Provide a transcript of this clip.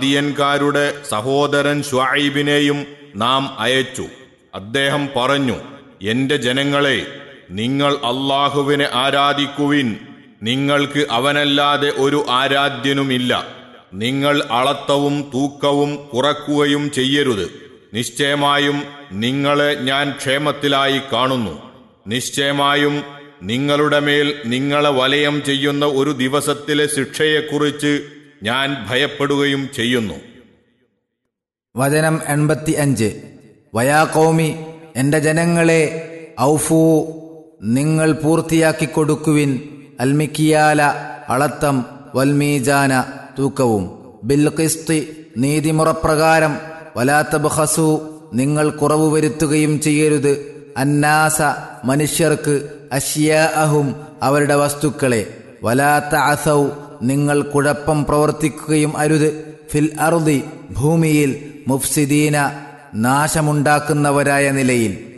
ദിയൻകാരുടെ സഹോദരൻ ഷ്വായിബിനെയും നാം അയച്ചു അദ്ദേഹം പറഞ്ഞു എന്റെ ജനങ്ങളെ നിങ്ങൾ അള്ളാഹുവിനെ ആരാധിക്കുവിൻ നിങ്ങൾക്ക് അവനല്ലാതെ ഒരു ആരാധ്യനുമില്ല നിങ്ങൾ അളത്തവും തൂക്കവും കുറക്കുകയും ചെയ്യരുത് നിശ്ചയമായും നിങ്ങളെ ഞാൻ ക്ഷേമത്തിലായി കാണുന്നു നിശ്ചയമായും നിങ്ങളുടെ മേൽ നിങ്ങളെ വലയം ചെയ്യുന്ന ഒരു ദിവസത്തിലെ ശിക്ഷയെക്കുറിച്ച് ഞാൻ ഭയപ്പെടുകയും ചെയ്യുന്നു വചനം എൺപത്തി അഞ്ച് വയാ കൗമി എന്റെ ജനങ്ങളെ ഔഫൂ നിങ്ങൾ പൂർത്തിയാക്കി കൊടുക്കുവിൻ അൽമിക്കിയാല അളത്തം വൽമീജാന തൂക്കവും ബിൽ കിസ്തി നീതിമുറപ്രകാരം വലാത്തബഹസു നിങ്ങൾ കുറവ് വരുത്തുകയും ചെയ്യരുത് അന്നാസ മനുഷ്യർക്ക് അഷ്യാഅഹും അവരുടെ വസ്തുക്കളെ വലാത്ത അസൗ നിങ്ങൾ കുഴപ്പം പ്രവർത്തിക്കുകയും അരുത് ഫിൽ അറുതി ഭൂമിയിൽ മുഫ്സിദീന നാശമുണ്ടാക്കുന്നവരായ നിലയിൽ